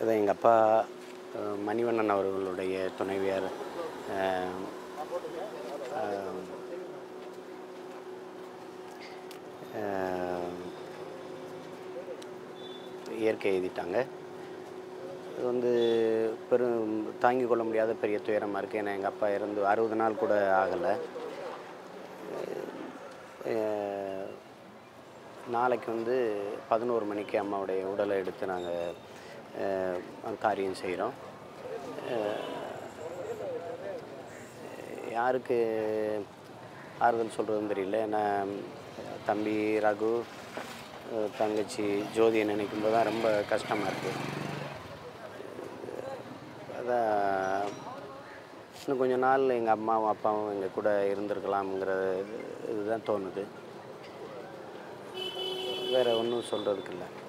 அதான் எங்கள் அப்பா அஹ், மணிவண்ணன் அவர்களுடைய துணைவியார் அஹ், அஹ், அஹ், இயற்கை எழுதிட்டாங்க இது வந்து பெரும் தாங்கிக் கொள்ள முடியாத பெரிய துயரமாக இருக்குது ஏன்னா எங்கள் அப்பா இறந்து அறுபது நாள் கூட ஆகலை அஹ், நாளைக்கு வந்து பதினோரு மணிக்கு அம்மாவுடைய உடலை எடுத்து நாங்கள் காரியம் செய்கிறோம் யாருக்கு ஆறுதல் சொல்கிறதுன்னு தெரியல ஏன்னா தம்பி ரகு அஹ், தங்கச்சி ஜோதியை நினைக்கும் போது தான் ரொம்ப கஷ்டமாக இருக்குது அதான் இன்னும் கொஞ்ச நாள் எங்கள் அம்மாவும் அப்பாவும் எங்கள் கூட இருந்திருக்கலாம்ங்கிற இதுதான் தோணுது வேறு ஒன்றும் சொல்கிறதுக்கு இல்லை